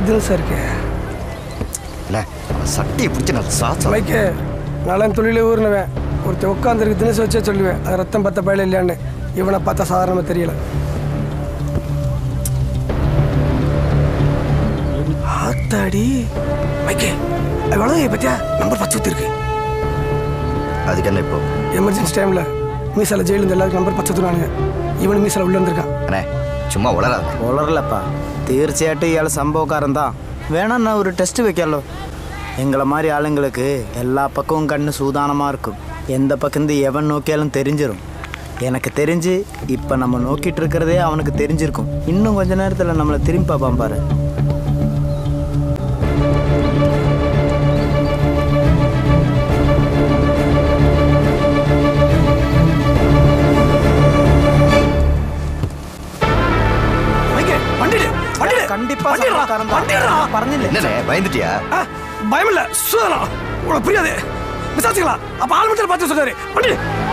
தினசா இருக்கு இல்லை சட்டியை பிடிச்சி நான் சாச்சா மைக்கு நலன் தொழிலே ஊர்னவன் ஒருத்தன் உட்காந்துருக்கு தினசு வச்சே சொல்லுவேன் அது ரத்தம் பத்த பயில இல்லையான்னு இவனை பார்த்தா சாதாரணமாக தெரியல ஆத்தாடி மைக்கே எவ்வளோ பத்தியா நம்பர் பத்து சுத்தி இருக்கு அதுக்கு என்ன இப்போ எமர்ஜென்சி டைமில் மீசால ஜெயிலில் இருந்து எல்லாருக்கும் நம்பர் பத்து சுற்றுனானுங்க இவனு மீசால உள்ள இருந்திருக்கான் அண்ணே சும்மா உளராத உளரலப்பா തീർച്ചയായിട്ടും ഇയാൾ സംഭവക്കാരൻ தான் வேணா நான் ஒரு டெஸ்ட் வைக்கலோ எங்களை மாதிரி ஆளுங்களுக்கு எல்லா பக்கமும் கண்ணு சூதானமாக இருக்கும் எந்த பக்கந்து எவன் நோக்கியாலும் தெரிஞ்சிடும் எனக்கு தெரிஞ்சு இப்போ நம்ம நோக்கிட்டு இருக்கிறதே அவனுக்கு தெரிஞ்சிருக்கும் இன்னும் கொஞ்ச நேரத்தில் நம்மளை திரும்பி பார்ப்பான் பாரு மைக்கே வண்டிடு வண்டிடு கண்டிப்பா வண்டிடுறா, சம்பவக்காரன் தான். வண்டிடுறா. പറഞ്ഞില്ലേ என்னண்ணே பயந்துட்டியா ஆ, பயம் இல்ல சுதலாம் உனக்கு புரியாது விசாரிச்சுக்கலாம் அப்ப ஆள் மட்டும் பார்த்து சொல்றாரு வண்டி